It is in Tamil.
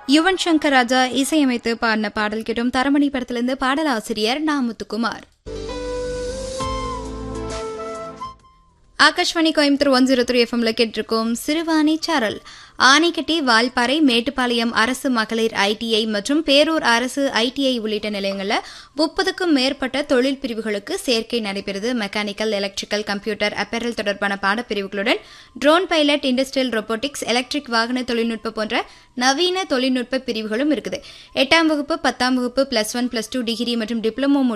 யுவன் சங்கர் ராஜா இசையமைத்து பாடின பாடல் கேட்டும் தரமணி படத்திலிருந்து பாடலாசிரியர் Na Muthukumar Akashvani Coimbatore one zero three எஃப்எம்ல கேட்டிருக்கோம் சிறுவாணி சாரல் ஆனைக்கட்டி வால்பாறை மேட்டுப்பாளையம் அரசு மகளிர் ஐடிஐ மற்றும் பேரூர் அரசு ஐடிஐ உள்ளிட்ட நிலையங்களில் முப்பதுக்கும் மேற்பட்ட தொழில் பிரிவுகளுக்கு சேர்க்கை நடைபெறுது மெக்கானிக்கல் எலக்ட்ரிக்கல் கம்ப்யூட்டர் அப்பேரல் தொடர்பான பாடப்பிரிவுகளுடன் drone pilot industrial robotics electric வாகன தொழில்நுட்பம் போன்ற நவீன தொழில்நுட்ப பிரிவுகளும் இருக்குது எட்டாம் வகுப்பு பத்தாம் வகுப்பு plus one plus two degree மற்றும் டிப்ளமோ